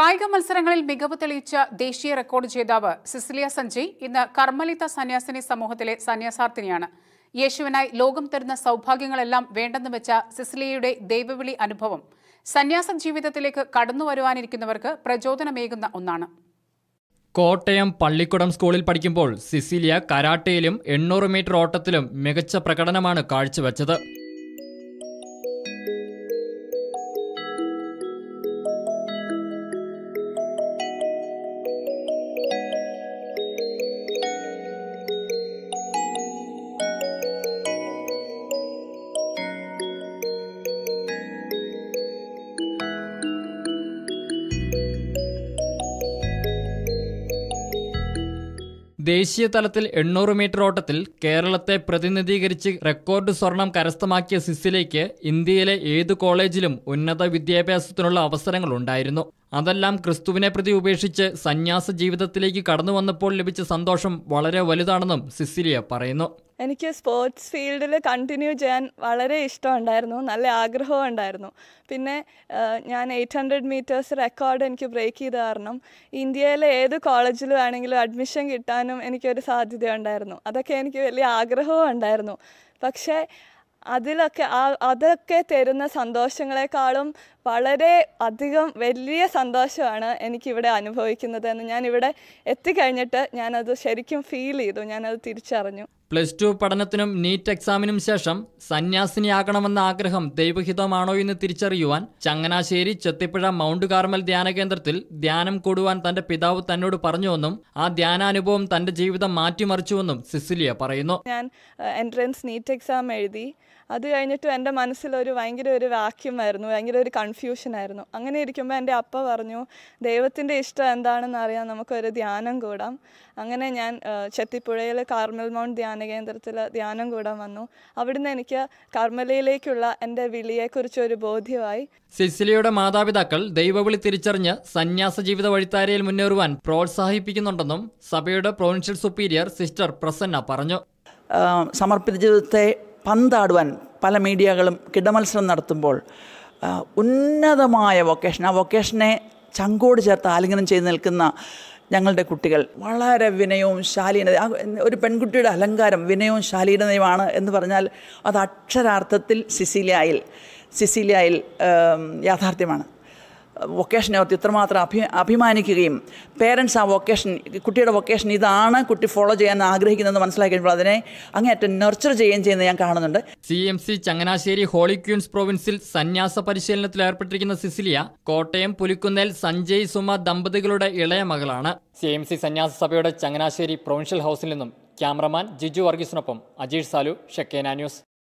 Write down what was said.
കായിക മത്സരങ്ങളിൽ മികവ് തെളിയിച്ച ദേശീയ റെക്കോർഡ് ജേതാവ് സിസിലിയ സഞ്ജയ് ഇന്ന് കർമ്മലിത സന്യാസിനി സമൂഹത്തിലെ സന്യാസാർത്ഥിനിയാണ് യേശുവിനായി ലോകം തരുന്ന സൗഭാഗ്യങ്ങളെല്ലാം വേണ്ടെന്ന് വെച്ച സിസിലിയയുടെ ദൈവവിളി അനുഭവം സന്യാസ ജീവിതത്തിലേക്ക് കടന്നുവരുവാനിരിക്കുന്നവർക്ക് പ്രചോദനമേകുന്ന ഒന്നാണ് കോട്ടയം പള്ളിക്കുടം സ്കൂളിൽ പഠിക്കുമ്പോൾ സിസിലിയ കരാട്ടയിലും എണ്ണൂറ് മീറ്റർ ഓട്ടത്തിലും മികച്ച പ്രകടനമാണ് കാഴ്ചവെച്ചത് ദേശീയ തലത്തിൽ എണ്ണൂറ് മീറ്റർ ഓട്ടത്തിൽ കേരളത്തെ പ്രതിനിധീകരിച്ച് റെക്കോർഡ് സ്വർണം കരസ്ഥമാക്കിയ സിസിലേക്ക് ഇന്ത്യയിലെ ഏതു കോളേജിലും ഉന്നത വിദ്യാഭ്യാസത്തിനുള്ള അവസരങ്ങളുണ്ടായിരുന്നു അതെല്ലാം ക്രിസ്തുവിനെ പ്രതി ഉപേക്ഷിച്ച് സന്യാസ ജീവിതത്തിലേക്ക് കടന്നു വന്നപ്പോൾ ലഭിച്ച സന്തോഷം വളരെ വലുതാണെന്നും സിസിലിയ പറയുന്നു എനിക്ക് സ്പോർട്സ് ഫീൽഡിൽ കണ്ടിന്യൂ ചെയ്യാൻ വളരെ ഇഷ്ടമുണ്ടായിരുന്നു നല്ല ആഗ്രഹവും ഉണ്ടായിരുന്നു പിന്നെ ആ, ഞാൻ എയ്റ്റ് ഹൺഡ്രഡ് മീറ്റേഴ്സ് റെക്കോർഡ് എനിക്ക് ബ്രേക്ക് ചെയ്ത കാരണം ഇന്ത്യയിലെ ഏത് കോളേജിൽ വേണമെങ്കിലും അഡ്മിഷൻ കിട്ടാനും എനിക്കൊരു സാധ്യതയുണ്ടായിരുന്നു അതൊക്കെ എനിക്ക് വലിയ ആഗ്രഹവും ഉണ്ടായിരുന്നു പക്ഷേ അതിലൊക്കെ ആ അതൊക്കെ തരുന്ന സന്തോഷങ്ങളെക്കാളും വളരെ അധികം വലിയ സന്തോഷമാണ് എനിക്കിവിടെ അനുഭവിക്കുന്നത് എന്ന് ഞാനിവിടെ എത്തിക്കഴിഞ്ഞിട്ട് ഞാനത് ശരിക്കും ഫീൽ ചെയ്തു ഞാനത് തിരിച്ചറിഞ്ഞു പ്ലസ് ടു പഠനത്തിനും നീറ്റ് എക്സാമിനും ശേഷം സന്യാസിനിയാകണമെന്ന ആഗ്രഹം ദൈവഹിതമാണോ എന്ന് തിരിച്ചറിയുവാൻ ചങ്ങനാശ്ശേരി ചെത്തിപ്പുഴ മൗണ്ട് കാർമൽ ധ്യാന കേന്ദ്രത്തിൽ ധ്യാനം കൂടുവാൻ തന്റെ പിതാവ് തന്നോട് പറഞ്ഞുവെന്നും ആ ധ്യാനാനുഭവം തന്റെ ജീവിതം മാറ്റിമറിച്ചുവെന്നും സിസിലിയ പറയുന്നു ഞാൻ എൻട്രൻസ് നീറ്റ് എക്സാം എഴുതി അത് കഴിഞ്ഞിട്ട് എൻ്റെ മനസ്സിലൊരു ഭയങ്കര ഒരു വാക്യമായിരുന്നു ഭയങ്കര ഒരു കൺഫ്യൂഷൻ ആയിരുന്നു അങ്ങനെ ഇരിക്കുമ്പോൾ എൻ്റെ അപ്പ പറഞ്ഞു ദൈവത്തിൻ്റെ ഇഷ്ടം എന്താണെന്ന് അറിയാൻ നമുക്കൊരു ധ്യാനം കൂടാം അങ്ങനെ ഞാൻ ആ, ചെത്തിപ്പുഴയിൽ കാർമൽ മൗണ്ട് ധ്യാന കേന്ദ്രത്തിൽ ധ്യാനം കൂടാൻ വന്നു അവിടുന്ന് എനിക്ക് കർമ്മലയിലേക്കുള്ള എൻ്റെ വിളിയെക്കുറിച്ച് ഒരു ബോധ്യമായി സിസിലിയുടെ മാതാപിതാക്കൾ ദൈവവിളി തിരിച്ചറിഞ്ഞ് സന്യാസ ജീവിത വഴിത്താരയിൽ മുന്നേറുവാൻ പ്രോത്സാഹിപ്പിക്കുന്നുണ്ടെന്നും സഭയുടെ പ്രൊവിൻഷ്യൽ സുപ്പീരിയർ സിസ്റ്റർ പ്രസന്ന പറഞ്ഞു ആ, സമർപ്പിത ജീവിതത്തെ പന്താടുവാൻ പല മീഡിയകളും കിടമത്സരം നടത്തുമ്പോൾ ആ, ഉന്നതമായ വൊക്കേഷൻ ആ വൊക്കേഷനെ ചങ്കോട് ചേർത്ത് ആലിംഗനം ചെയ്ത് നിൽക്കുന്ന ഞങ്ങളുടെ കുട്ടികൾ വളരെ വിനയവും ശാലീനത ആ, ഒരു പെൺകുട്ടിയുടെ അലങ്കാരം വിനയവും ശാലീനതയുമാണ് എന്ന് പറഞ്ഞാൽ അത് അക്ഷരാർത്ഥത്തിൽ സിസിലിയായിൽ സിസിലിയായിൽ ആം, യാഥാർത്ഥ്യമാണ് വൊക്കേഷനെ ഓർത്ത് ഇത്രമാത്രം അഭി അഭിമാനിക്കുകയും പേരൻസ് ആ വൊക്കേഷൻ കുട്ടിയുടെ വൊക്കേഷൻ ഇതാണ് കുട്ടി ഫോളോ ചെയ്യാൻ ആഗ്രഹിക്കുന്നതെന്ന് മനസ്സിലാക്കി കഴിയുമ്പോൾ അതിനെ അങ്ങേയറ്റം നെർച്ചർ ചെയ്യുകയും ചെയ്യുന്നത് ഞാൻ കാണുന്നുണ്ട് C M C Changanassery Holy Queens പ്രൊവിൻസിൽ സന്യാസ പരിശീലനത്തിൽ ഏർപ്പെട്ടിരിക്കുന്ന സിസിലിയ കോട്ടയം പുലിക്കുന്നേൽ സഞ്ജയ് സുമ ദമ്പതികളുടെ ഇളയ മകളാണ് സി എം സി സന്യാസ സഭയുടെ ചങ്ങനാശ്ശേരി പ്രൊവിൻഷ്യൽ ഹൗസിൽ നിന്നും ക്യാമറമാൻ ജിജു വർഗീസിനൊപ്പം അജീഷ് സാലു ഷെക്കേന ന്യൂസ്